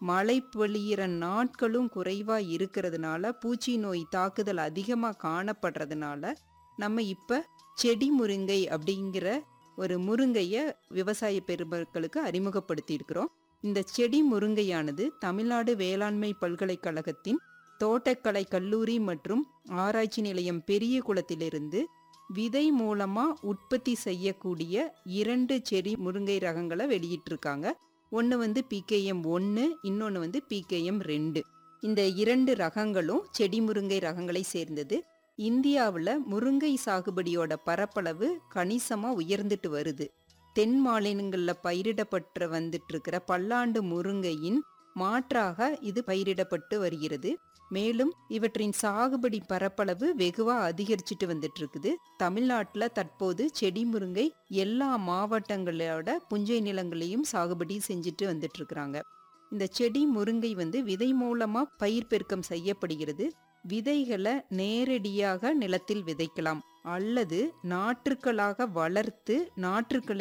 மழை பொழியிற நாட்களும் குறைவா இருக்கிறதுனால பூச்சி நோய் தாக்குதல் அதிகமா காணப்படுறதுனால நம்ம இப்ப செடி முருங்கை அப்படிங்கிற ஒரு முருங்கைய விவசாய பெருமக்களுக்கு அறிமுகப்படுத்தி இருக்கிறோம் இந்த செடி முருங்கையானது தமிழ்நாடு வேளாண்மை பல்கலைக்கழகத்தின் தோட்டக்கலை கல்லூரி மற்றும் ஆராய்ச்சி நிலையம் பெரிய குளத்திலிருந்து விதை மூலமா உற்பத்தி செய்யக்கூடிய இரண்டு செடி முருங்கை ரகங்களை வெளியிட்டிருக்காங்க ஒன்று வந்து பிகேஎம் ஒன்று இன்னொன்று வந்து பிகேஎம் ரெண்டு இந்த இரண்டு ரகங்களும் செடி முருங்கை ரகங்களை சேர்ந்தது இந்தியாவில் முருங்கை சாகுபடியோட பரப்பளவு கணிசமாக உயர்ந்துட்டு வருது தென் மாநிலங்களில் பயிரிடப்பட்டு வந்துட்டு இருக்கிற பல்லாண்டு முருங்கையின் மாற்றாக இது பயிரிடப்பட்டு வருகிறது மேலும் இவற்றின் சாகுபடி பரப்பளவு வெகுவா அதிகரிச்சுட்டு வந்துட்டு இருக்குது தமிழ்நாட்டில் தற்போது செடி முருங்கை எல்லா மாவட்டங்களோட புஞ்சை நிலங்களையும் சாகுபடி செஞ்சுட்டு வந்துட்டு இருக்கிறாங்க இந்த செடி முருங்கை வந்து விதை மூலமா பயிர் பெருக்கம் செய்யப்படுகிறது விதைகளை நேரடியாக நிலத்தில் விதைக்கலாம் அல்லது நாற்றுக்களாக வளர்த்து நாற்றுக்களை